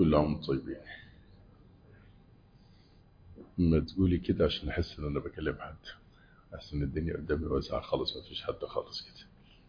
كل عام وانتم طيبين ما تقولي كده عشان احس ان انا بكلم حد احسن الدنيا قدامي واسعه خالص ما فيش حد خالص كده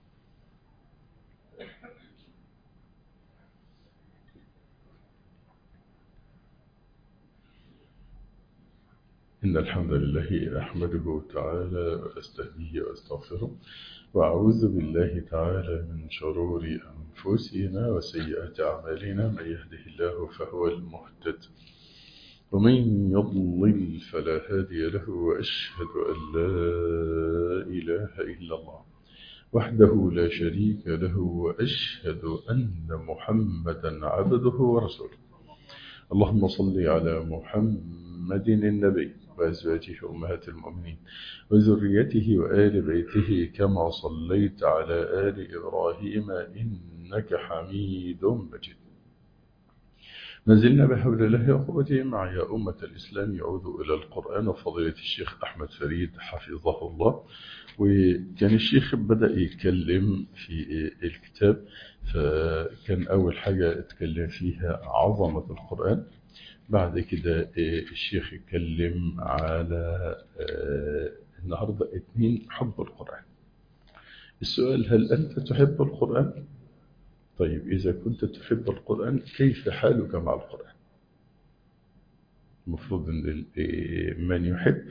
إن الحمد لله أحمده تعالى وأستهديه وأستغفره وأعوذ بالله تعالى من شرور أنفسنا وسيئات أعمالنا من يهده الله فهو المهتد ومن يضلل فلا هادي له وأشهد أن لا إله إلا الله وحده لا شريك له وأشهد أن محمدا عبده ورسوله اللهم صل على محمد النبي وأزواجه أمهات المؤمنين وذريته وآل بيته كما صليت على آل إبراهيم إنك حميد مجيد ما زلنا بحول الله وقوته مع يا أمة الإسلام يعود إلى القرآن وفضيلة الشيخ أحمد فريد حفظه الله وكان الشيخ بدأ يتكلم في الكتاب فكان أول حاجة اتكلم فيها عظمة القرآن بعد كده الشيخ اتكلم على النهاردة اتنين حب القرآن السؤال هل أنت تحب القرآن؟ طيب إذا كنت تحب القرآن كيف حالك مع القرآن؟ المفروض أن من يحب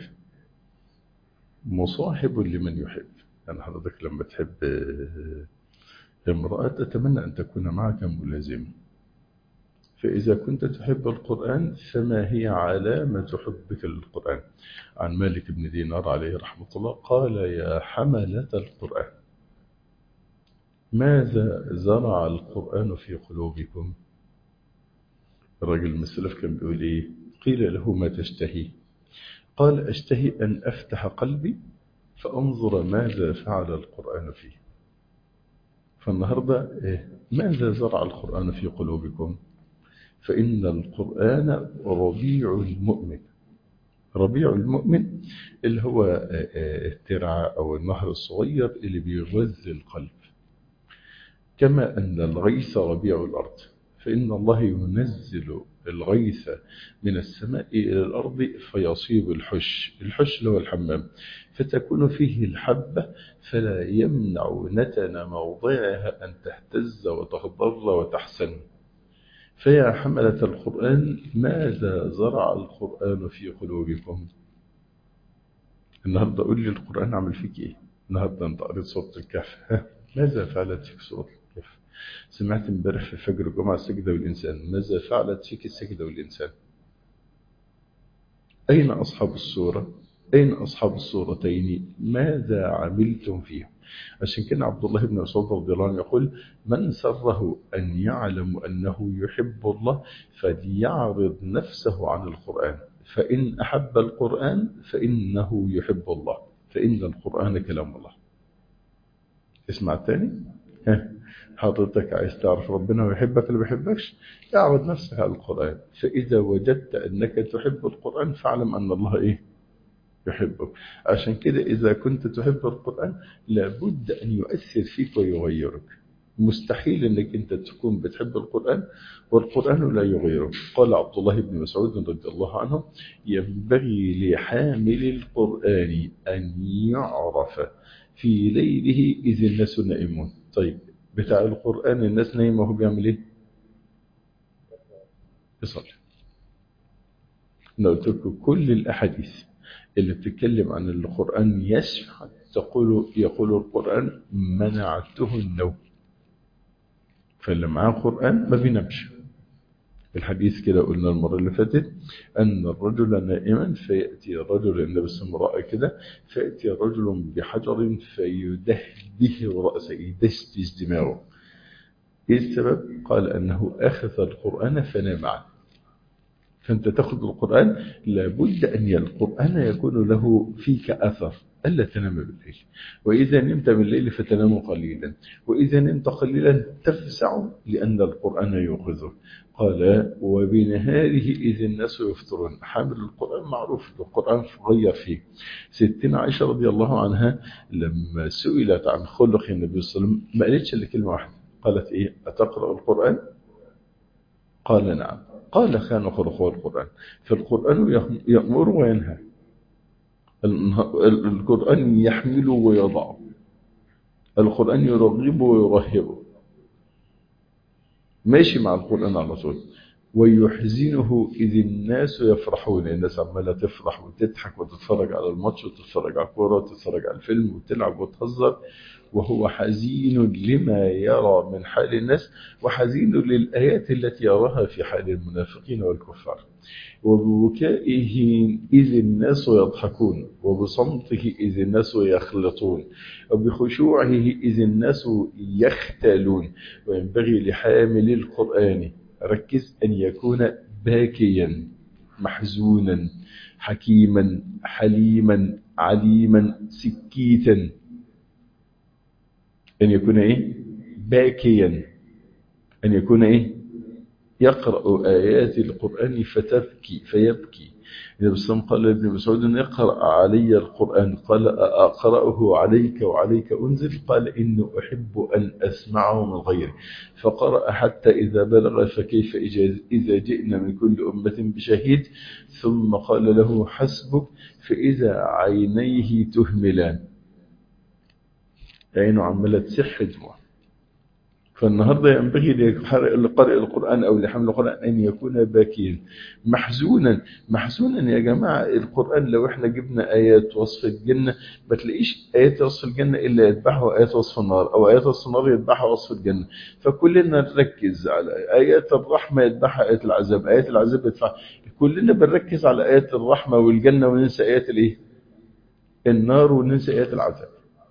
مصاحب لمن يحب يعني حضرتك لما تحب امرأة تتمنى أن تكون معك ملازمة فإذا كنت تحب القرآن فما هي علامة حبك للقرآن عن مالك بن دينار عليه رحمة الله قال يا حملة القرآن ماذا زرع القرآن في قلوبكم الرجل المسلف كان بيقول إيه قيل له ما تشتهي قال أشتهي أن أفتح قلبي فأنظر ماذا فعل القرآن فيه فالنهاردة إيه؟ ماذا زرع القرآن في قلوبكم فإن القرآن ربيع المؤمن ربيع المؤمن اللي هو الترعة أو النهر الصغير اللي بيغذي القلب كما أن الغيث ربيع الأرض فإن الله ينزل الغيث من السماء إلى الأرض فيصيب الحش الحش اللي هو الحمام فتكون فيه الحبة فلا يمنع نتن موضعها أن تهتز وتخضر وتحسن فيا حملة القرآن ماذا زرع القرآن في قلوبكم النهاردة قول لي القرآن عمل فيك إيه النهاردة أنت قريت سورة الكهف ماذا فعلت فيك سورة الكهف سمعت امبارح في فجر الجمعة السجدة والإنسان ماذا فعلت فيك السجدة والإنسان أين أصحاب السورة أين أصحاب السورتين ماذا عملتم فيهم عشان كده عبد الله بن مسعود رضي الله عنه يقول من سره أن يعلم أنه يحب الله فليعرض نفسه عن القرآن فإن أحب القرآن فإنه يحب الله فإن القرآن كلام الله اسمع الثاني حضرتك عايز تعرف ربنا ويحبك ولا بيحبكش اعرض نفسك على القرآن فإذا وجدت أنك تحب القرآن فاعلم أن الله إيه يحبك عشان كده إذا كنت تحب القرآن لابد أن يؤثر فيك ويغيرك مستحيل أنك أنت تكون بتحب القرآن والقرآن لا يغيرك قال عبد الله بن مسعود رضي الله عنه ينبغي لحامل القرآن أن يعرف في ليله إذ الناس نائمون طيب بتاع القرآن الناس نايمة وهو بيعمل إيه يصلي أنا قلت لكم كل الأحاديث اللي بتتكلم عن القرآن يشفع تقول يقول القرآن منعته النوم فاللي معاه قرآن ما بينامش الحديث كده قلنا المرة اللي فاتت أن الرجل نائما فيأتي رجل النبي صلى الله عليه وسلم كده فيأتي رجل بحجر فيدهده رأسه يدشدش دماغه إيه السبب؟ قال أنه أخذ القرآن فنام عنه فأنت تأخذ القرآن لابد أن القرآن يكون له فيك أثر ألا تنام بالليل وإذا نمت بالليل فتنام قليلا وإذا نمت قليلا تفزع لأن القرآن يوقظك قال وبنهاره إذ الناس يفطرون حامل القرآن معروف القرآن غير فيه ستنا عائشة رضي الله عنها لما سئلت عن خلق النبي صلى الله عليه وسلم ما قالتش إلا كلمة واحدة قالت إيه أتقرأ القرآن قال نعم قال كان خلقه القرآن فالقرآن يأمر وينهى القرآن يحمل ويضع القرآن يرغب ويرهب ماشي مع القرآن على طول ويحزنه إذ الناس يفرحون الناس عمالة تفرح وتضحك وتتفرج على الماتش وتتفرج على الكورة وتتفرج على الفيلم وتلعب وتهزر وهو حزين لما يرى من حال الناس وحزين للآيات التي يراها في حال المنافقين والكفار وببكائه إذ الناس يضحكون وبصمته إذ الناس يخلطون وبخشوعه إذ الناس يختالون وينبغي لحامل القرآن ركز أن يكون باكيا محزونا حكيما حليما عليما سكيتا أن يكون إيه باكيا أن يكون إيه يقرأ آيات القرآن فتبكي فيبكي النبي صلى الله عليه وسلم قال لابن مسعود اقرأ علي القرآن قال أقرأه عليك وعليك أنزل قال إني أحب أن أسمعه من غيري فقرأ حتى إذا بلغ فكيف إذا جئنا من كل أمة بشهيد ثم قال له حسبك فإذا عينيه تهملان عينه عمالة تسح دموع فالنهاردة ينبغي لقارئ القرآن أو لحمل القرآن أن يكون باكيا محزونا محزونا يا جماعة القرآن لو احنا جبنا آيات وصف الجنة ما تلاقيش آيات وصف الجنة إلا يتبعها آيات وصف النار أو آيات وصف النار يتبعها وصف الجنة فكلنا نركز على آيات الرحمة يتبعها آيات العذاب آيات العذاب يتبعها كلنا بنركز على آيات الرحمة والجنة وننسى آيات الإيه النار وننسى آيات العذاب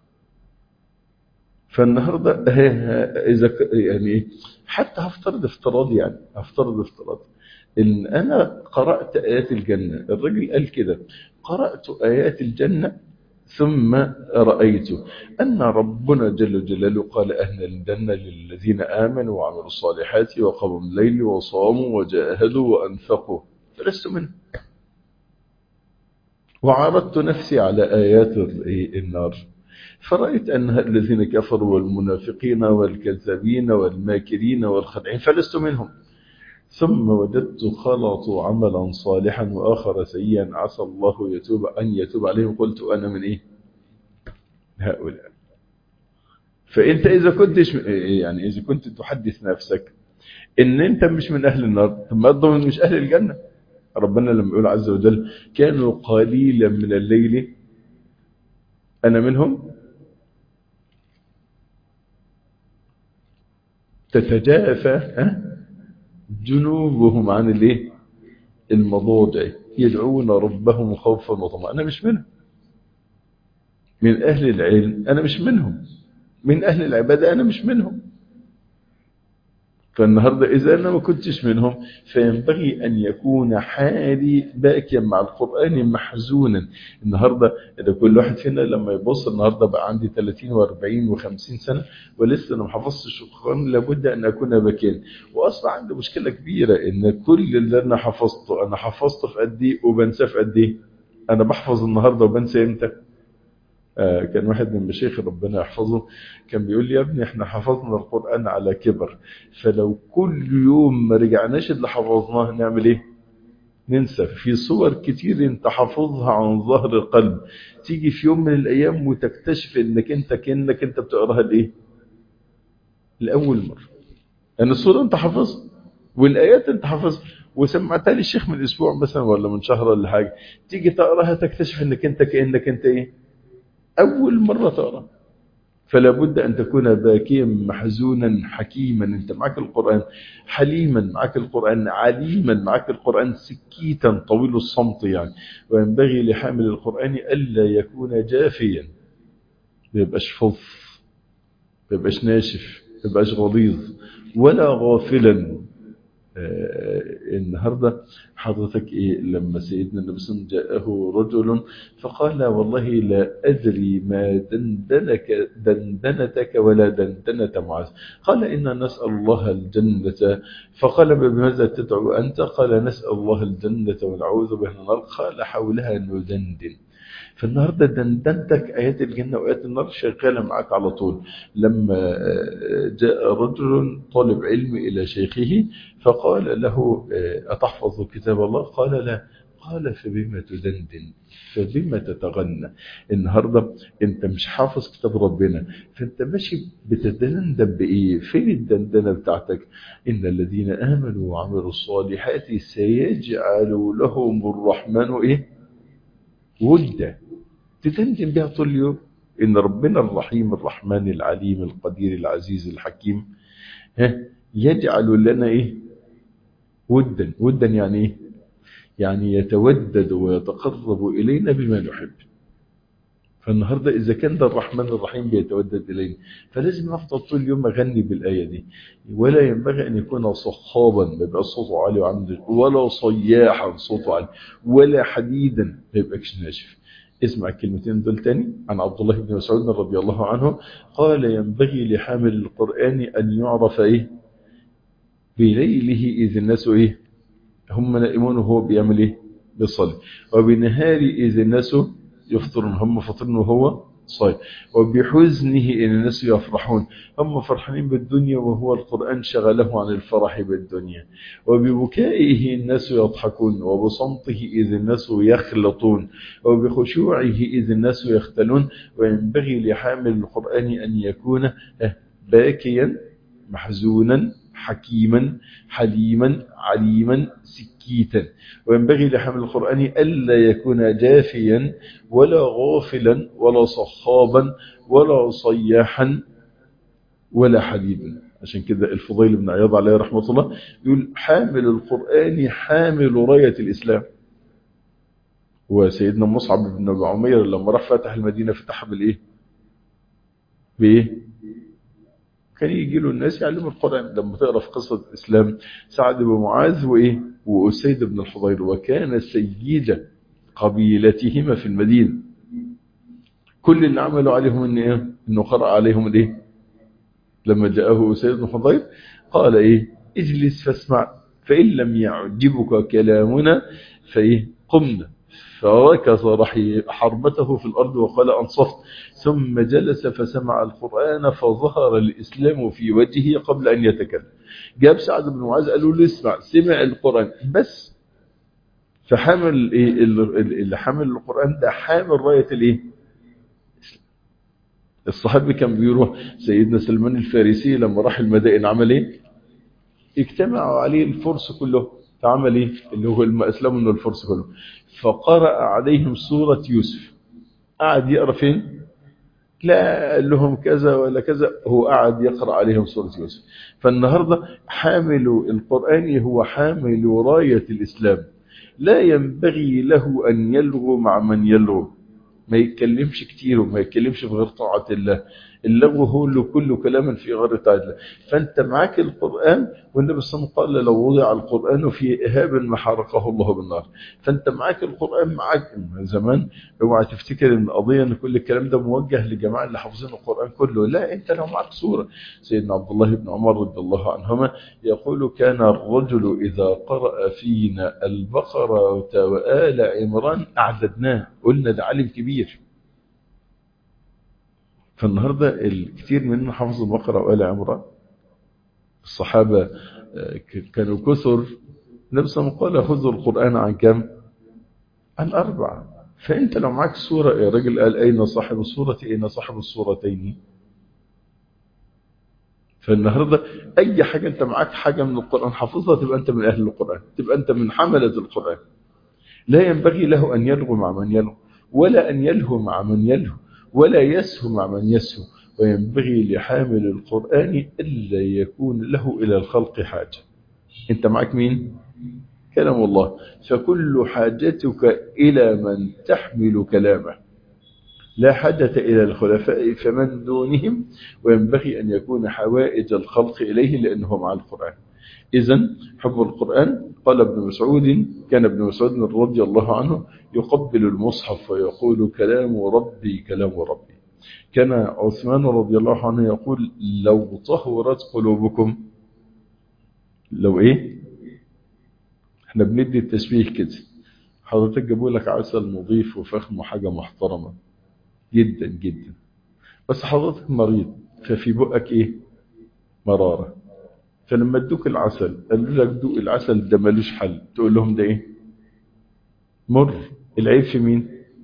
فالنهاردة إذا يعني حتى هفترض افتراض يعني هفترض افتراض إن أنا قرأت آيات الجنة الرجل قال كده قرأت آيات الجنة ثم رأيت أن ربنا جل جلاله قال أهل الجنة للذين آمنوا وعملوا الصالحات وقاموا الليل وصاموا وجاهدوا وأنفقوا فلست منهم وعرضت نفسي على آيات النار فرأيت أن الذين كفروا والمنافقين والكذابين والماكرين والخدعين فلست منهم ثم وجدت خلطوا عملا صالحا وآخر سيئا عسى الله يتوب أن يتوب عليهم قلت أنا من إيه هؤلاء فأنت إذا كنتش يعني إذا كنت تحدث نفسك إن أنت مش من أهل النار ثم أضمن مش أهل الجنة ربنا لما يقول عز وجل كانوا قليلا من الليل أنا منهم تتجافى جنوبهم عن الايه المضاجع يدعون ربهم خوفا وطمعا انا مش منهم من اهل العلم انا مش منهم من اهل العباده انا مش منهم فالنهاردة إذا أنا ما كنتش منهم فينبغي أن يكون حالي باكيا مع القرآن محزونا النهاردة إذا كل واحد فينا لما يبص النهاردة بقى عندي 30 و40 و50 سنة ولسه أنا ما حفظتش القرآن لابد أن أكون باكيا وأصلا عندي مشكلة كبيرة إن كل اللي أنا حفظته أنا حفظته في قد إيه وبنساه في قد إيه أنا بحفظ النهاردة وبنسى إمتى كان واحد من مشايخ ربنا يحفظه كان بيقول لي يا ابني احنا حفظنا القرآن على كبر فلو كل يوم ما رجعناش اللي حفظناه نعمل ايه ننسى في صور كتير انت حافظها عن ظهر القلب تيجي في يوم من الايام وتكتشف انك انت كانك انت بتقراها لايه لاول مره ان الصوره انت حافظها والايات انت حافظها وسمعتها لي الشيخ من اسبوع مثلا ولا من شهر ولا حاجه تيجي تقراها تكتشف انك انت كانك انت ايه أول مرة تقرأ فلا بد أن تكون باكيا محزونا حكيما أنت معك القرآن حليما معك القرآن عليما معك القرآن سكيتا طويل الصمت يعني وينبغي لحامل القرآن ألا يكون جافيا ما يبقاش فظ ما يبقاش ناشف ما يبقاش غليظ ولا غافلا النهاردة حضرتك إيه لما سيدنا النبي صلى الله عليه وسلم جاءه رجل فقال والله لا أدري ما دندنك دندنتك ولا دندنة معاذ قال إنا نسأل الله الجنة فقال بماذا تدعو أنت قال نسأل الله الجنة ونعوذ به من النار قال حولها ندندن فالنهارده دندنتك ايات الجنه وايات النار شغاله معاك على طول لما جاء رجل طالب علم الى شيخه فقال له اتحفظ كتاب الله قال لا قال فبما تدندن فبما تتغنى النهاردة انت مش حافظ كتاب ربنا فانت ماشي بتدندن بايه فين الدندنة بتاعتك ان الذين امنوا وعملوا الصالحات سيجعل لهم الرحمن ايه ودا تدندن بها طول اليوم ان ربنا الرحيم الرحمن العليم القدير العزيز الحكيم ها يجعل لنا ايه ودا ودا يعني ايه يعني يتودد ويتقرب إلينا بما نحب فالنهاردة إذا كان ده الرحمن الرحيم بيتودد إلينا فلازم نفضل طول اليوم أغني بالآية دي ولا ينبغي أن يكون صخابا ما يبقى صوته عالي وعمد ولا صياحا صوته عالي ولا حديدا ما يبقاش ناشف اسمع الكلمتين دول تاني عن عبد الله بن مسعود رضي الله عنه قال ينبغي لحامل القرآن أن يعرف إيه بليله إذ الناس إيه هم نائمون وهو بيعمل ايه بيصلي وبنهار إذ الناس يفطرون هم فطرون وهو صايم وبحزنه إن الناس يفرحون هم فرحانين بالدنيا وهو القرآن شغله عن الفرح بالدنيا وببكائه الناس يضحكون وبصمته إذ الناس يخلطون وبخشوعه إذ الناس يختلون وينبغي لحامل القرآن أن يكون باكيا محزونا حكيما حليما عليما سكيتا وينبغي لحمل القرآن ألا يكون جافيا ولا غافلا ولا صخابا ولا صياحا ولا حديدا عشان كده الفضيل بن عياض عليه رحمة الله يقول حامل القرآن حامل راية الإسلام وسيدنا مصعب بن أبي عمير لما راح فتح المدينة فتحها بالإيه بإيه كان يجي له الناس يعلموا القرآن لما تقرأ في قصة الإسلام سعد بن معاذ وإيه وأسيد بن الحضير وكان سيد قبيلتهما في المدينة كل اللي عملوا عليهم إن إيه إنه قرأ عليهم الإيه لما جاءه أسيد بن الحضير قال إيه اجلس فاسمع فإن لم يعجبك كلامنا فإيه قمنا فركز حربته في الأرض وقال أنصفت ثم جلس فسمع القرآن فظهر الإسلام في وجهه قبل أن يتكلم جاب سعد بن معاذ قالوا له اسمع سمع القرآن بس فحمل إيه اللي حمل القرآن ده حامل راية الايه الصحابي كان بيروح سيدنا سلمان الفارسي لما راح المدائن عمل ايه اجتمعوا عليه الفرس كله فعمل ايه اللي هو الاسلام من الفرس كله فقرأ عليهم سورة يوسف قعد يقرأ فين لا قال لهم كذا ولا كذا هو قعد يقرأ عليهم سورة يوسف فالنهاردة حامل القرآن هو حامل راية الإسلام لا ينبغي له أن يلغو مع من يلغو ما يتكلمش كتير وما يتكلمش في غير طاعة الله اللغو هو اللي كله كلاما في غير طاعة الله فأنت معاك القرآن والنبي صلى الله عليه وسلم قال لو وضع القرآن في إهاب ما حرقه الله بالنار فأنت معاك القرآن معاك من زمان اوعى تفتكر ان القضية ان كل الكلام ده موجه لجماعة اللي حافظين القرآن كله لا انت لو معاك سورة سيدنا عبد الله بن عمر رضي الله عنهما يقول كان الرجل إذا قرأ فينا البقرة وآل عمران أعددناه قلنا ده عالم كبير فالنهاردة الكثير مننا حفظ البقرة وآل عمران الصحابة كانوا كثر نفس ما قال خذوا القرآن عن كم عن أربعة فأنت لو معك سورة يا رجل قال أين صاحب السورة أين صاحب السورتين فالنهاردة أي حاجة أنت معك حاجة من القرآن حافظها تبقى أنت من أهل القرآن تبقى أنت من حملة القرآن لا ينبغي له أن يلغو مع من يلغو ولا أن يلهو مع من يلهو ولا يسهو مع من يسهو وينبغي لحامل القرآن إلا يكون له إلى الخلق حاجة أنت معك مين؟ كلام الله فكل حاجتك إلى من تحمل كلامه لا حاجة إلى الخلفاء فمن دونهم وينبغي أن يكون حوائج الخلق إليه لأنه مع القرآن إذا حب القرآن قال ابن مسعود كان ابن مسعود رضي الله عنه يقبل المصحف ويقول كلام ربي كلام ربي كان عثمان رضي الله عنه يقول لو طهرت قلوبكم لو ايه احنا بندي التشبيه كده حضرتك جابوا لك عسل نظيف وفخم وحاجة محترمة جدا جدا بس حضرتك مريض ففي بقك ايه مرارة فلما ادوك العسل قالوا لك دوق العسل ده ملوش حل تقول لهم ده ايه مر العيب في مين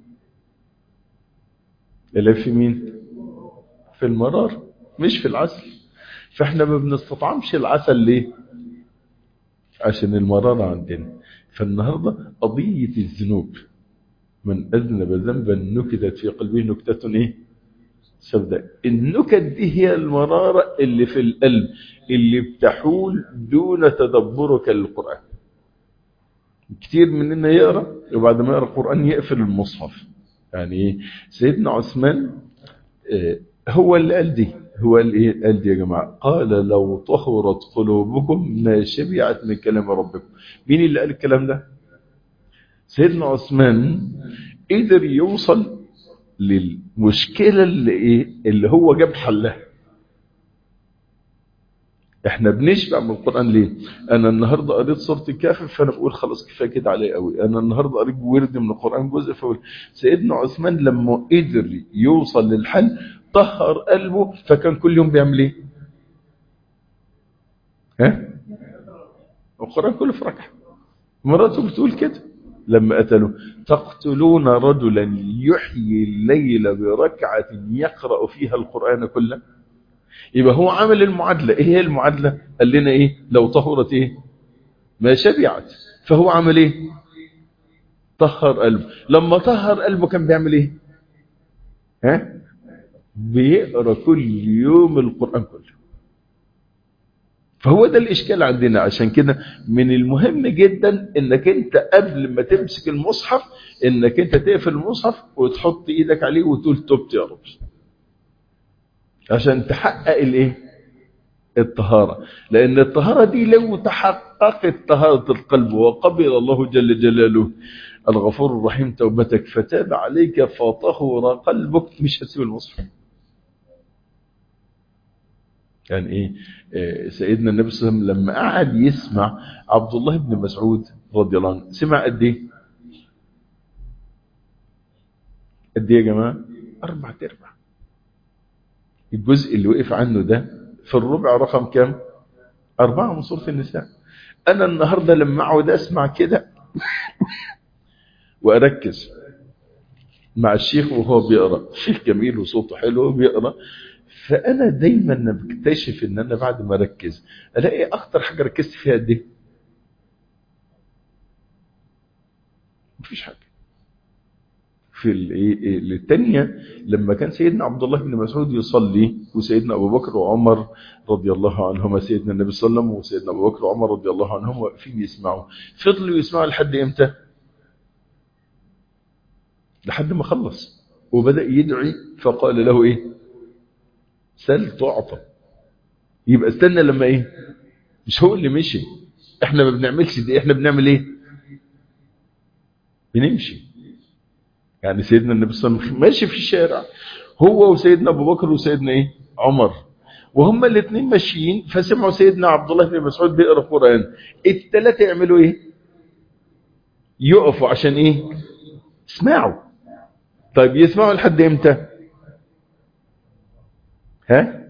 العيب في مين في المرار مش في العسل فاحنا ما بنستطعمش العسل ليه عشان المرارة عندنا فالنهاردة قضية الذنوب من أذنب ذنبا نكتت في قلبه نكتة ايه سوداء النكت دي هي المرارة اللي في القلب اللي بتحول دون تدبرك للقرآن كتير مننا يقرأ وبعد ما يقرأ القرآن يقفل المصحف يعني سيدنا عثمان هو اللي قال دي هو اللي قال دي يا جماعة قال لو طهرت قلوبكم ما شبعت من كلام ربكم مين اللي قال الكلام ده سيدنا عثمان قدر يوصل للمشكلة اللي ايه اللي هو جاب حلها احنا بنشبع من القرآن ليه انا النهاردة قريت سورة الكهف فانا بقول خلاص كفايه كده عليا قوي انا النهاردة قريت ورد من القرآن جزء فقول سيدنا عثمان لما قدر يوصل للحل طهر قلبه فكان كل يوم بيعمل ايه ها القرآن كله في ركعة مراته بتقول كده لما قتلوا تقتلون رجلا يحيي الليل بركعة يقرأ فيها القرآن كله يبقى هو عمل المعادلة ايه هي المعادلة قال لنا ايه لو طهرت ايه ما شبعت فهو عمل ايه طهر قلبه لما طهر قلبه كان بيعمل ايه ها بيقرأ كل يوم القرآن كله فهو ده الإشكال عندنا عشان كده من المهم جدا انك انت قبل ما تمسك المصحف انك انت تقفل المصحف وتحط ايدك عليه وتقول تبت يا رب عشان تحقق الايه الطهارة لان الطهارة دي لو تحققت طهارة القلب وقبل الله جل جلاله الغفور الرحيم توبتك فتاب عليك فطهر قلبك مش هتسيب المصحف يعني ايه آه سيدنا النبي صلى الله عليه وسلم لما قعد يسمع عبد الله بن مسعود رضي الله عنه سمع قد ايه قد ايه يا جماعه اربع ارباع الجزء اللي وقف عنه ده في الربع رقم كام أربعة من سورة النساء أنا النهاردة لما أقعد أسمع كده وأركز مع الشيخ وهو بيقرأ الشيخ جميل وصوته حلو بيقرأ فأنا دايما بكتشف إن أنا بعد ما أركز ألاقي أكتر حاجة ركزت فيها قد إيه مفيش حاجة في الثانية لما كان سيدنا عبد الله بن مسعود يصلي وسيدنا أبو بكر وعمر رضي الله عنهما سيدنا النبي صلى الله عليه وسلم وسيدنا أبو بكر وعمر رضي الله عنهم واقفين يسمعوا فضلوا يسمعوا لحد إمتى لحد ما خلص وبدأ يدعي فقال له إيه سل تعطى يبقى استنى لما إيه مش هو اللي مشي احنا ما بنعملش دي احنا بنعمل ايه بنمشي يعني سيدنا النبي صلى الله عليه وسلم ماشي في الشارع هو وسيدنا ابو بكر وسيدنا ايه عمر وهما الاثنين ماشيين فسمعوا سيدنا عبد الله بن مسعود بيقرا قران الثلاثه يعملوا ايه يقفوا عشان ايه اسمعوا طيب يسمعوا لحد امتى ها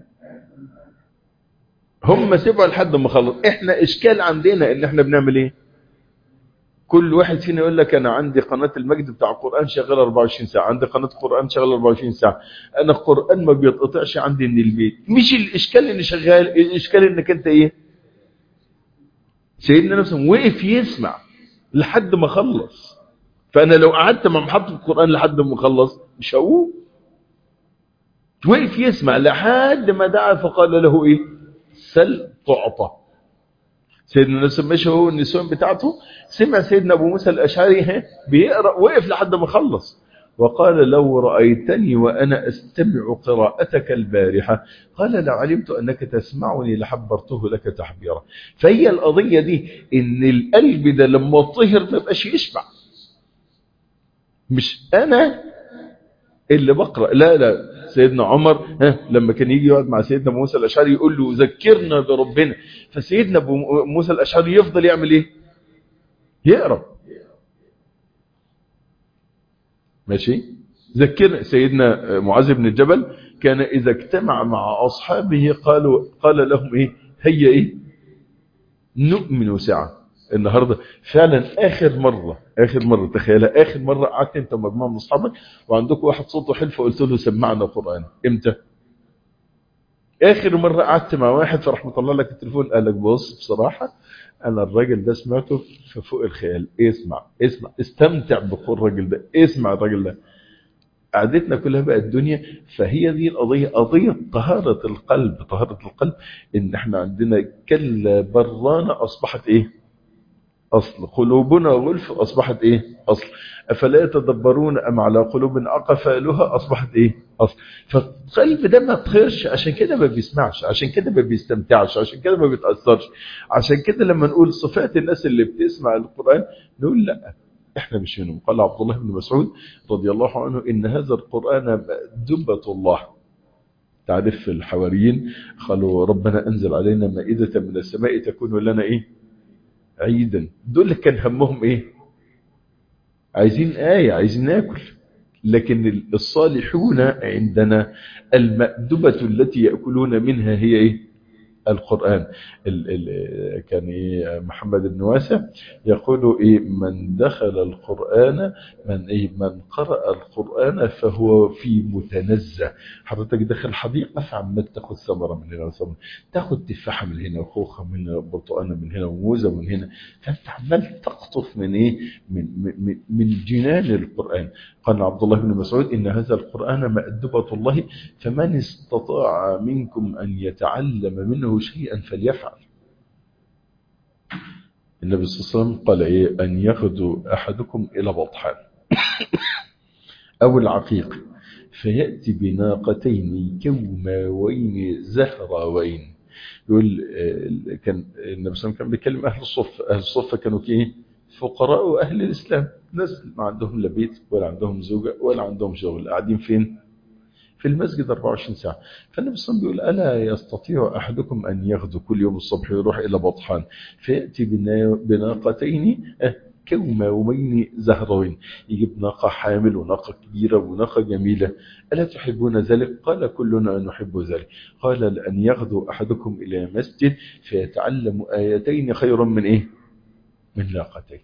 هم سيبوا لحد ما خلص احنا اشكال عندنا ان احنا بنعمل ايه كل واحد فينا يقول لك انا عندي قناه المجد بتاع القران شغاله 24 ساعه عندي قناه قران شغاله 24 ساعه انا القران ما بيتقطعش عندي من البيت مش الاشكال اللي شغال الاشكال انك انت ايه سيدنا نفسه وقف يسمع لحد ما خلص فانا لو قعدت مع محطه القران لحد ما خلص مش هقوم وقف يسمع لحد ما دعا فقال له ايه سل تعطى سيدنا النبي ماشي هو النسوان بتاعته سمع سيدنا ابو موسى الاشعري بيقرا وقف لحد ما خلص وقال لو رايتني وانا استمع قراءتك البارحه قال لعلمت انك تسمعني لحبرته لك تحبيرا فهي القضيه دي ان القلب ده لما طهر ما يبقاش يشبع مش انا اللي بقرا لا لا سيدنا عمر ها لما كان يجي يقعد مع سيدنا موسى الاشعري يقول له ذكرنا بربنا فسيدنا ابو موسى الاشعري يفضل يعمل ايه يقرا ماشي ذكر سيدنا معاذ بن الجبل كان إذا اجتمع مع أصحابه قالوا قال لهم إيه هيا إيه نؤمن ساعة النهاردة فعلا آخر مرة آخر مرة تخيلها آخر مرة قعدت أنت مجموعة من أصحابك وعندكم واحد صوته حلو فقلت له سمعنا قرآن إمتى آخر مرة قعدت مع واحد فراح مطلع لك التليفون قال لك بص بصراحة أنا الراجل ده سمعته في فوق الخيال اسمع اسمع استمتع بقول الراجل ده اسمع الراجل ده قعدتنا كلها بقى الدنيا فهي دي القضية قضية طهارة القلب طهارة القلب ان احنا عندنا كلا برانة اصبحت ايه اصل قلوبنا غلف اصبحت ايه اصل افلا يتدبرون ام على قلوب اقفالها اصبحت ايه اصل فالقلب ده ما تخيرش عشان كده ما بيسمعش عشان كده ما بيستمتعش عشان كده ما بيتاثرش عشان كده لما نقول صفات الناس اللي بتسمع القران نقول لا احنا مش منهم قال عبد الله بن مسعود رضي الله عنه ان هذا القران مأدبة الله تعرف الحواريين قالوا ربنا انزل علينا مائدة من السماء تكون لنا ايه عيدا دول كان همهم ايه عايزين آية عايزين ناكل لكن الصالحون عندنا المأدبة التي يأكلون منها هي ايه القرآن ال ال كان إيه محمد بن واسع يقول إيه من دخل القرآن من إيه من قرأ القرآن فهو في متنزه حضرتك داخل حديقة فعمال تاخد ثمرة من هنا وثمرة تاخد تفاحة من هنا وخوخة من هنا وبرتقانة من هنا وموزة من هنا فأنت عمال تقطف من إيه من من من جنان القرآن قال عبد الله بن مسعود إن هذا القرآن مأدبة الله فمن استطاع منكم أن يتعلم منه شيئا فليفعل النبي صلى الله عليه وسلم قال إيه أن يغدو أحدكم إلى بطحان أو العقيق فيأتي بناقتين كوماوين زهراوين يقول كان النبي صلى الله عليه وسلم كان بيكلم أهل الصف أهل الصف كانوا كيه فقراء وأهل الإسلام ناس ما عندهم لا بيت ولا عندهم زوجة ولا عندهم شغل قاعدين فين في المسجد 24 ساعة فالنبي صلى الله عليه وسلم بيقول ألا يستطيع أحدكم أن يغدو كل يوم الصبح ويروح إلى بطحان فيأتي بناقتين كوماوين زهروين يجيب ناقة حامل وناقة كبيرة وناقة جميلة ألا تحبون ذلك قال كلنا نحب ذلك قال لأن يغدو أحدكم إلى مسجد فيتعلم آيتين خيرا من إيه من ناقتين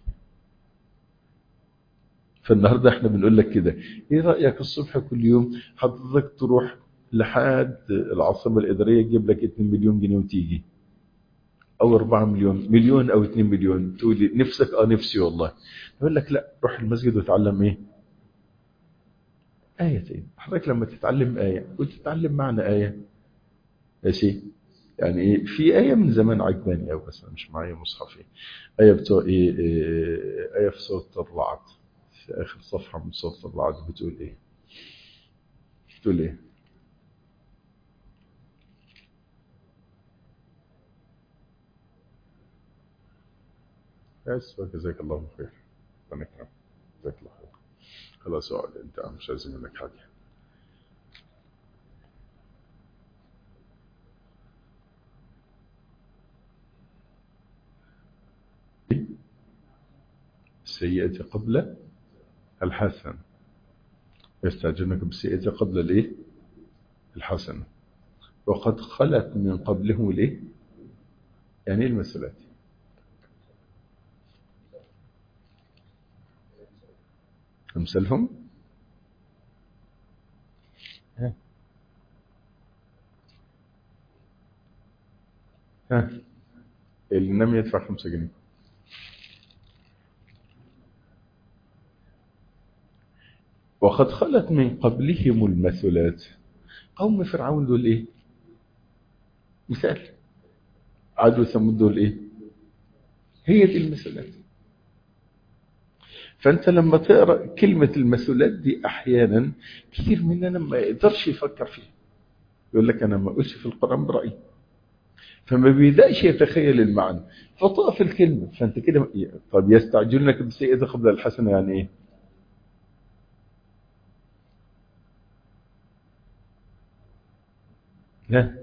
فالنهاردة احنا بنقول لك كده ايه رأيك الصبح كل يوم حضرتك تروح لحد العاصمة الإدارية تجيب لك 2 مليون جنيه وتيجي او 4 مليون مليون او 2 مليون تقول نفسك اه نفسي والله يقول لك لا روح المسجد وتعلم ايه آيتين حضرتك لما تتعلم آية وتتعلم معنى آية ماشي يعني ايه في آية من زمان عجباني أو بس مش معايا مصحفي آية بتوع إيه, إيه آية في سورة الرعد في آخر صفحة من سورة الرعد بتقول إيه بتقول إيه بس وجزاك الله خير ربنا يكرمك جزاك الله خير خلاص اقعد انت مش عايزين منك حاجه السيئة قبل الحسن يستعجلونك بالسيئة قبل الايه الحسنة وقد خلت من قبلهم الايه يعني ايه المسألات امثالهم ها ها اللي نام يدفع خمسة جنيه وقد خلت من قبلهم المثلات قوم فرعون دول ايه مثال عاد وثمود دول ايه هي دي المثلات فانت لما تقرا كلمه المثلات دي احيانا كثير مننا ما يقدرش يفكر فيها يقول لك انا ما اقولش في القران برايي فما بيبداش يتخيل المعنى فتقف الكلمه فانت كده طب يستعجلونك بالسيئه قبل الحسنه يعني ايه لا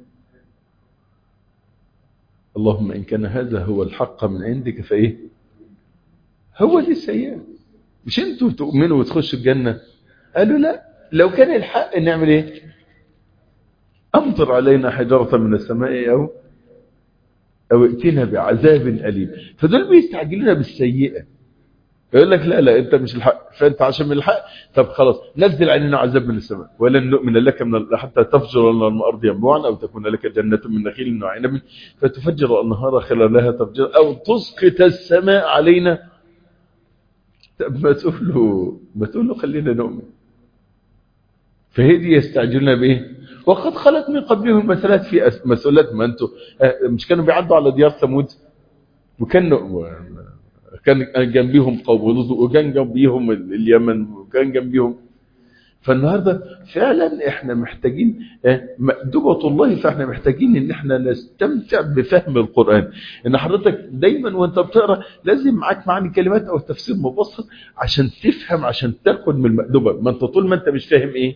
اللهم إن كان هذا هو الحق من عندك فإيه هو دي السيئة مش انتوا تؤمنوا وتخشوا الجنة قالوا لا لو كان الحق نعمل ايه امطر علينا حجرة من السماء او او ائتنا بعذاب اليم فدول بيستعجلون بالسيئة يقول لك لا لا انت مش الحق فانت عشان من الحق طب خلاص نزل علينا عذاب من السماء ولن نؤمن لك من حتى تفجر لنا الارض ينبوعا او تكون لك جنة من نخيل وعنب فتفجر النهار خلالها تفجر او تسقط السماء علينا طب ما تقول له ما تقول له خلينا نؤمن فهي دي يستعجلون بايه وقد خلت من قبلهم مثلات في مسؤولات ما انتوا مش كانوا بيعدوا على ديار ثمود وكانوا كان جنبيهم قوم لوط وكان جنبيهم اليمن وكان جنبيهم فالنهاردة فعلا احنا محتاجين مأدبة الله فاحنا محتاجين ان احنا نستمتع بفهم القرآن ان حضرتك دايما وانت بتقرأ لازم معاك معاني كلمات او تفسير مبسط عشان تفهم عشان تاخد من المأدبة ما انت طول ما انت مش فاهم ايه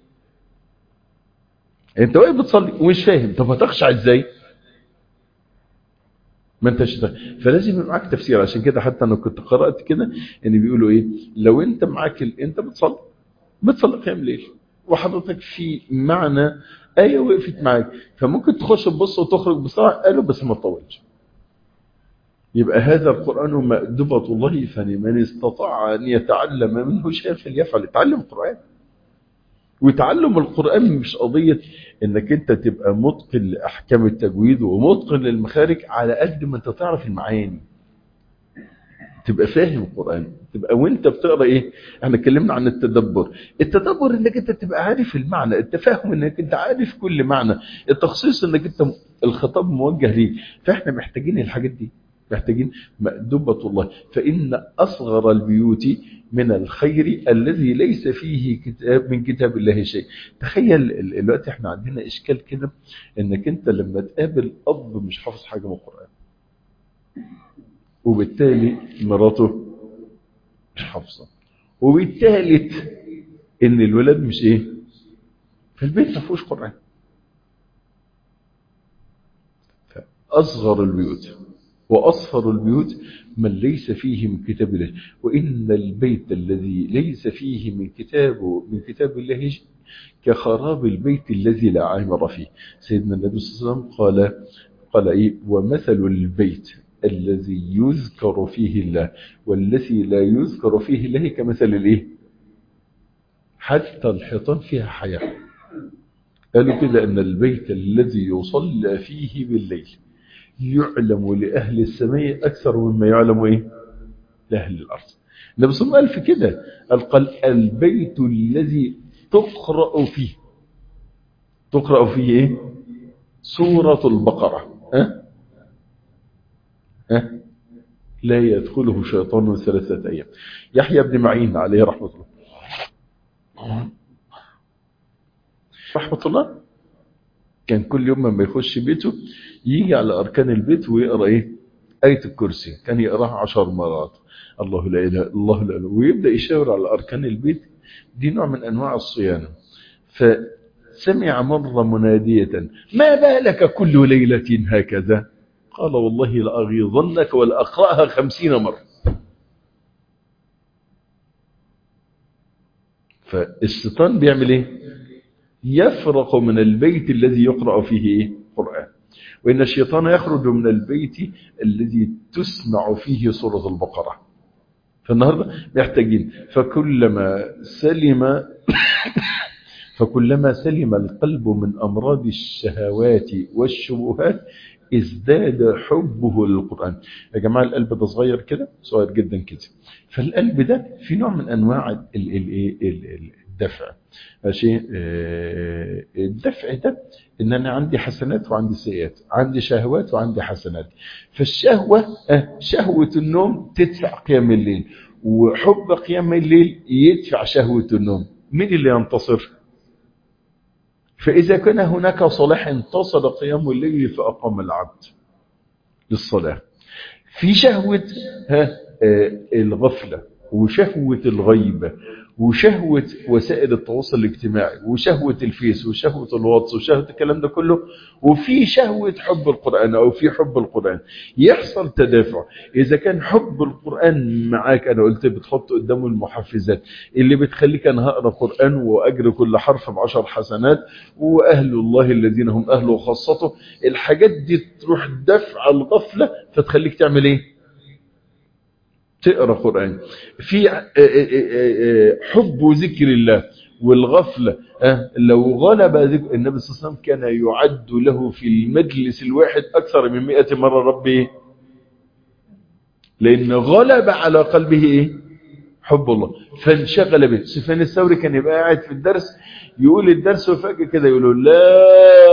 انت واقف بتصلي ومش فاهم طب هتخشع ازاي ما انتش فلازم يبقى معاك تفسير عشان كده حتى انا كنت قرات كده ان بيقولوا ايه لو انت معاك ال... انت بتصلي بتصلي قيام ليل وحضرتك في معنى ايه وقفت معاك فممكن تخش تبص وتخرج بسرعه قالوا بس ما تطولش يبقى هذا القران مأدبة الله فلمن استطاع ان يتعلم منه شيئا فليفعل يتعلم القران وتعلم القرآن مش قضية انك انت تبقى متقن لأحكام التجويد ومتقن للمخارج على قد ما انت تعرف المعاني تبقى فاهم القرآن تبقى وانت بتقرأ ايه احنا اتكلمنا عن التدبر التدبر انك انت تبقى عارف المعنى التفاهم انك انت عارف كل معنى التخصيص انك انت الخطاب موجه ليك فاحنا محتاجين الحاجات دي محتاجين مأدبة الله فإن أصغر البيوت من الخير الذي ليس فيه كتاب من كتاب الله شيء تخيل الوقت احنا عندنا إشكال كده انك انت لما تقابل أب مش حافظ حاجة من القرآن وبالتالي مراته مش حافظة وبالتالي ان الولاد مش ايه في البيت ما فيهوش قرآن فأصغر البيوت وأصفر البيوت من ليس فيه من كتاب الله وإن البيت الذي ليس فيه من كتاب من كتاب الله كخراب البيت الذي لا عامر فيه سيدنا النبي صلى الله عليه وسلم قال قال إيه ومثل البيت الذي يذكر فيه الله والذي لا يذكر فيه الله كمثل الايه حتى الحيطان فيها حياة قالوا كده أن البيت الذي يصلى فيه بالليل يعلم لأهل السماء أكثر مما يعلم إيه؟ لأهل الأرض النبي صلى الله عليه وسلم قال في كده قال البيت الذي تقرأ فيه تقرأ فيه إيه؟ سورة البقرة ها؟ ها؟ لا يدخله شيطان ثلاثة أيام يحيى بن معين عليه رحمة الله رحمة الله كان كل يوم لما يخش بيته يجي على أركان البيت ويقرأ إيه آية الكرسي كان يقراها عشر مرات الله لا إله الله لا إله ويبدأ يشاور على أركان البيت دي نوع من أنواع الصيانة فسمع مرة منادية ما بالك كل ليلة هكذا قال والله لأغيظنك ولأقرأها خمسين مرة فالشيطان بيعمل ايه يفرق من البيت الذي يقرأ فيه ايه قرآن وإن الشيطان يخرج من البيت الذي تسمع فيه سورة البقرة فالنهاردة محتاجين فكلما سلم فكلما سلم القلب من أمراض الشهوات والشبهات ازداد حبه للقرآن يا جماعة القلب ده صغير كده صغير جدا كده فالقلب ده في نوع من أنواع الدفع ماشي الدفع ده ان انا عندي حسنات وعندي سيئات عندي شهوات وعندي حسنات فالشهوة شهوة النوم تدفع قيام الليل وحب قيام الليل يدفع شهوة النوم مين اللي ينتصر فإذا كان هناك صلاح انتصر قيام الليل فأقام العبد للصلاة في شهوة ها الغفلة وشهوة الغيبة وشهوة وسائل التواصل الاجتماعي وشهوة الفيس وشهوة الواتس وشهوة الكلام ده كله وفي شهوة حب القرآن أو في حب القرآن يحصل تدافع إذا كان حب القرآن معاك أنا قلت بتحط قدامه المحفزات اللي بتخليك أنا هقرأ قرآن وأجر كل حرف بعشر حسنات وأهل الله الذين هم أهله وخاصته الحاجات دي تروح دفع الغفلة فتخليك تعمل إيه تقرأ قرآن في حب ذكر الله والغفلة لو غلب ذكر النبي صلى الله عليه وسلم كان يعد له في المجلس الواحد أكثر من مئة مرة ربي لأن غلب على قلبه إيه؟ حب الله فانشغل به سفيان الثوري كان يبقى قاعد في الدرس يقول الدرس وفجأة كده يقول لا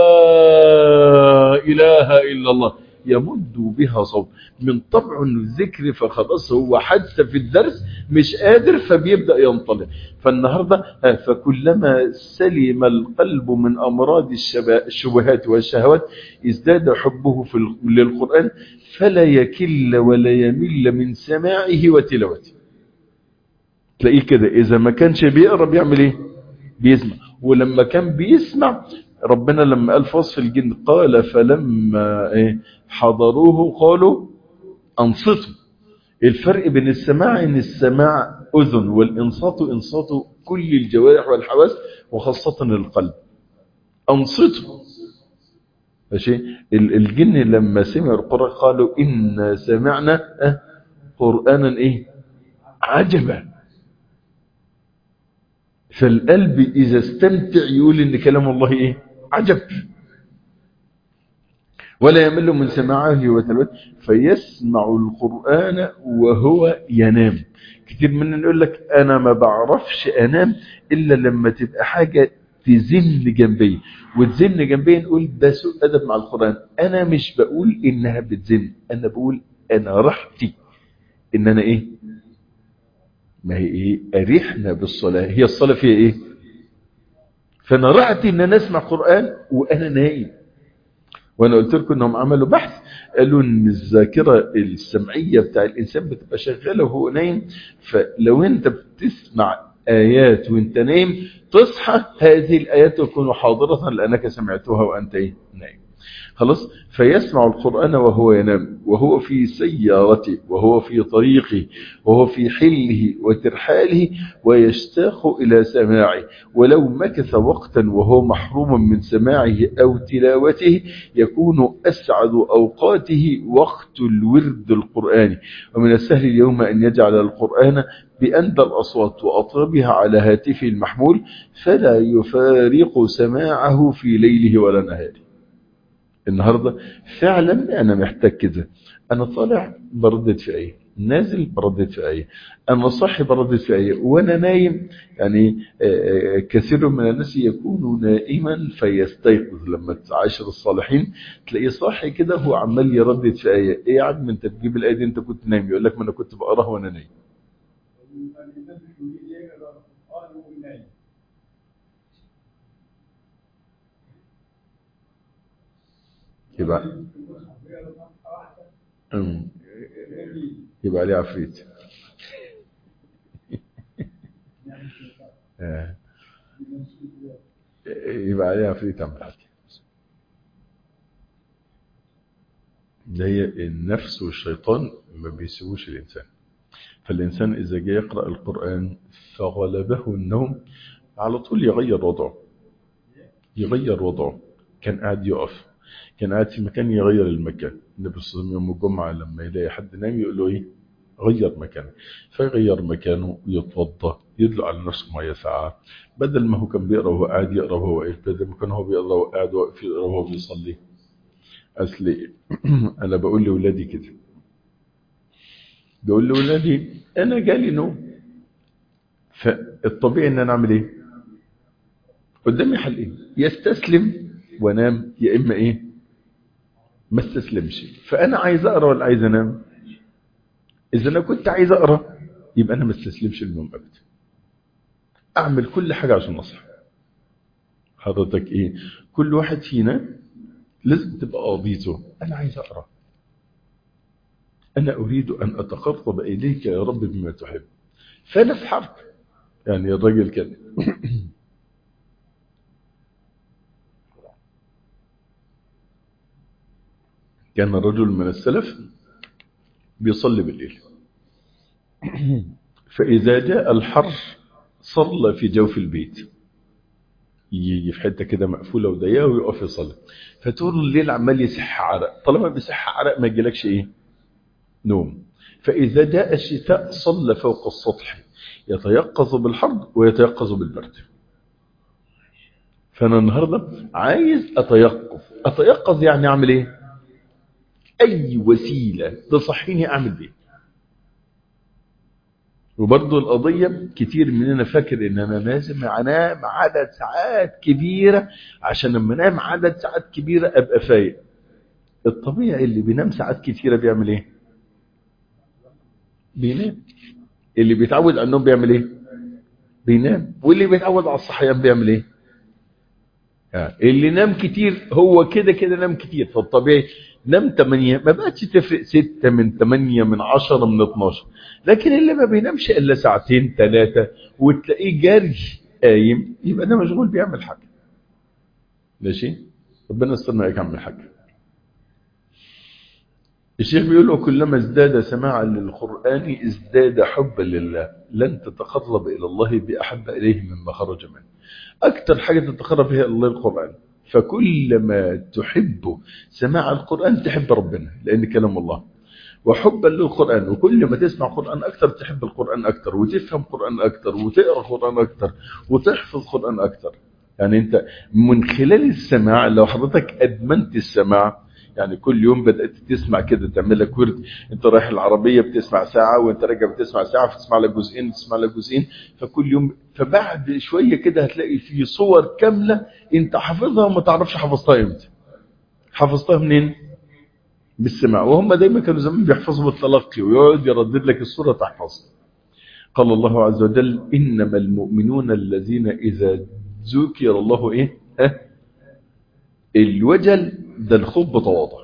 إله إلا الله يمد بها صوت من طبعه انه الذكر فخلاص هو حتى في الدرس مش قادر فبيبدأ ينطلق فالنهاردة فكلما سلم القلب من أمراض الشبهات والشهوات ازداد حبه في للقرآن فلا يكل ولا يمل من سماعه وتلاوته تلاقيه كده إذا ما كانش بيقرأ بيعمل إيه بيسمع ولما كان بيسمع ربنا لما قال فصف الجن قال فلما إيه حضروه قالوا أنصتوا الفرق بين السماع ان السماع أذن والإنصات إنصات كل الجوارح والحواس وخاصة القلب أنصتوا ماشي الجن لما سمعوا القرآن قالوا إن سمعنا قرآنا إيه عجبا فالقلب إذا استمتع يقول إن كلام الله إيه عجب ولا يمل من سماعه وتلوته فيسمع القرآن وهو ينام كتير مننا يقول لك أنا ما بعرفش أنام إلا لما تبقى حاجة تزن جنبي وتزن جنبي نقول ده سوء أدب مع القرآن أنا مش بقول إنها بتزن أنا بقول أنا راحتي إن أنا إيه ما هي إيه أريحنا بالصلاة هي الصلاة فيها إيه فأنا راحتي إن أنا أسمع قرآن وأنا نايم وانا قلت لكم انهم عملوا بحث قالوا ان الذاكره السمعيه بتاع الانسان بتبقى شغاله وهو نايم فلو انت بتسمع ايات وانت نايم تصحى هذه الايات تكون حاضره لانك سمعتها وانت ايه نايم خلاص فيسمع القرآن وهو ينام وهو في سيارته وهو في طريقه وهو في حله وترحاله ويشتاق إلى سماعه ولو مكث وقتا وهو محروم من سماعه أو تلاوته يكون أسعد أوقاته وقت الورد القرآني ومن السهل اليوم أن يجعل القرآن بأندى الأصوات وأطربها على هاتفه المحمول فلا يفارق سماعه في ليله ولا نهاره النهاردة فعلا أنا محتاج كده أنا طالع بردد في أيه نازل بردد في أيه أنا صاحي بردد في أيه وأنا نايم يعني كثير من الناس يكون نائما فيستيقظ لما تعاشر الصالحين تلاقيه صاحي كده هو عمال يردد في أيه إيه يا عم أنت تجيب الآية دي أنت كنت نايم يقول لك ما أنا كنت بقراها وأنا نايم يبقى يبقى عليه عفريت يبقى عليه عفريت عم الحاج ده هي النفس والشيطان ما بيسيبوش الإنسان فالإنسان إذا جاء يقرأ القرآن فغلبه النوم على طول يغير وضعه يغير وضعه كان قاعد يقف كان قاعد في مكان يغير المكان النبي صلى الله عليه وسلم يوم الجمعة لما يلاقي حد نام يقول له ايه غير مكانه فيغير مكانه يتوضا يدلق على نفسه ميه ساعة بدل ما هو كان بيقرا وهو قاعد يقرا وهو واقف بدل ما كان هو بيقرا وهو قاعد واقف يقرا وهو بيصلي اصل انا بقول لاولادي كده بقول لاولادي انا جالي نوم فالطبيعي ان انا اعمل ايه قدامي حلين يستسلم وانام يا اما ايه ما استسلمش فانا عايز اقرا ولا عايز انام اذا انا كنت عايز اقرا يبقى انا ما استسلمش للنوم ابدا اعمل كل حاجه عشان اصحى حضرتك ايه كل واحد فينا لازم تبقى قضيته انا عايز اقرا انا اريد ان اتقرب اليك يا رب بما تحب فانا في حرب يعني الراجل كان كان رجل من السلف بيصلي بالليل فإذا جاء الحر صلى في جوف البيت يجي في حته كده مقفوله وضيقه ويقف يصلي فطول الليل عمال يسح عرق طالما بيسح عرق ما يجيلكش ايه نوم فاذا جاء الشتاء صلى فوق السطح يتيقظ بالحر ويتيقظ بالبرد فانا النهارده عايز اتيقظ اتيقظ يعني اعمل ايه اي وسيله تصحيني اعمل بيه وبرضه القضية كتير مننا فاكر ان انا لازم انام عدد ساعات كبيرة عشان لما انام عدد ساعات كبيرة ابقى فايق الطبيعي اللي بينام ساعات كتيرة بيعمل ايه بينام اللي بيتعود على النوم بيعمل ايه بينام واللي بيتعود على الصحيان بيعمل ايه يعني اللي نام كتير هو كده كده نام كتير فالطبيعي نام 8 ما بقتش تفرق 6 من 8 من 10 من 12 لكن اللي ما بينامش الا ساعتين ثلاثه وتلاقيه جري قايم يبقى ده مشغول بيعمل حاجه ماشي ربنا يسترنا عليك عم الحاج الشيخ بيقول له كلما ازداد سماعا للقرآن ازداد حبا لله لن تتقرب إلى الله بأحب إليه مما خرج منه أكثر حاجة تتقرب فيها إلى الله القرآن فكلما تحب سماع القرآن تحب ربنا لأن كلام الله وحبا للقرآن وكل ما تسمع قرآن أكثر تحب القرآن أكثر وتفهم قرآن أكثر وتقرأ قرآن أكثر وتحفظ قرآن أكثر يعني أنت من خلال السماع لو حضرتك أدمنت السماع يعني كل يوم بدأت تسمع كده تعمل لك ورد انت رايح العربية بتسمع ساعة وانت راجع بتسمع ساعة فتسمع لك جزئين تسمع لك جزئين فكل يوم فبعد شوية كده هتلاقي في صور كاملة انت حافظها وما تعرفش حفظتها امتى حفظتها منين بالسماع وهم دايما كانوا زمان بيحفظوا بالتلقي ويقعد يردد لك الصورة تحفظها قال الله عز وجل إنما المؤمنون الذين إذا ذكر الله إيه ها الوجل ده الخوف بتواضع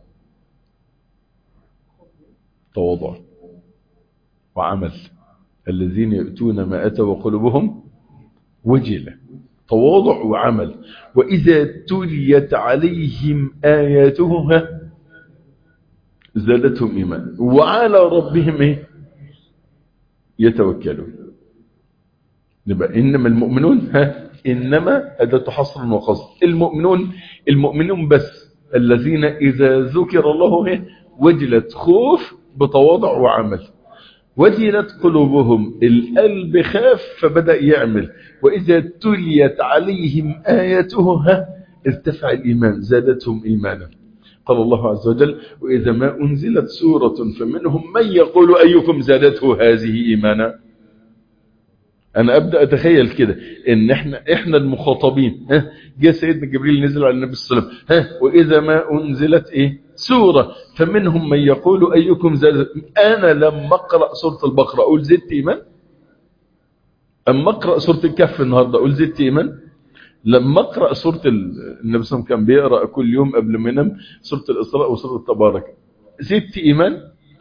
تواضع وعمل الذين يؤتون ما أتى وقلوبهم وجلة تواضع وعمل وإذا تليت عليهم آياتها زادتهم إيمان وعلى ربهم إيه؟ يتوكلون نبقى إنما المؤمنون ها إنما هذا حصر وقصد المؤمنون المؤمنون بس الذين إذا ذكر الله إيه؟ وجلت خوف بتواضع وعمل وجلت قلوبهم القلب خاف فبدأ يعمل وإذا تليت عليهم آياته ها ارتفع الإيمان زادتهم إيمانا قال الله عز وجل وإذا ما أنزلت سورة فمنهم من يقول أيكم زادته هذه إيمانا أنا أبدأ أتخيل كده إن إحنا إحنا المخاطبين ها جاء سيدنا جبريل نزل على النبي صلى الله عليه وسلم ها وإذا ما أنزلت إيه سورة فمنهم من يقول أيكم زادت أنا لما أقرأ سورة البقرة أقول زدت إيمان أما أقرأ سورة الكهف النهاردة أقول زدت إيمان لما اقرا سوره النبي صلى الله عليه وسلم كان بيقرا كل يوم قبل ما ينام سوره الاسراء وسوره التبارك زدت ايمان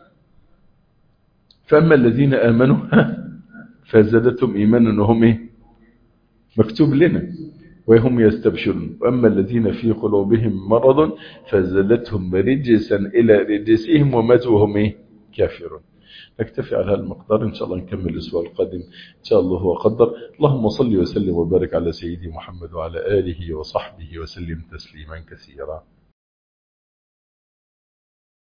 فاما الذين امنوا فزادتهم ايمانا وهم ايه مكتوب لنا وهم يستبشرون واما الذين في قلوبهم مرض فزادتهم رجسا الى رجسهم وماتوا وهم ايه كافرون نكتفي على هذا المقدار إن شاء الله نكمل الأسبوع القادم إن شاء الله هو قدر اللهم صل وسلم وبارك على سيدي محمد وعلى آله وصحبه وسلم تسليما كثيرا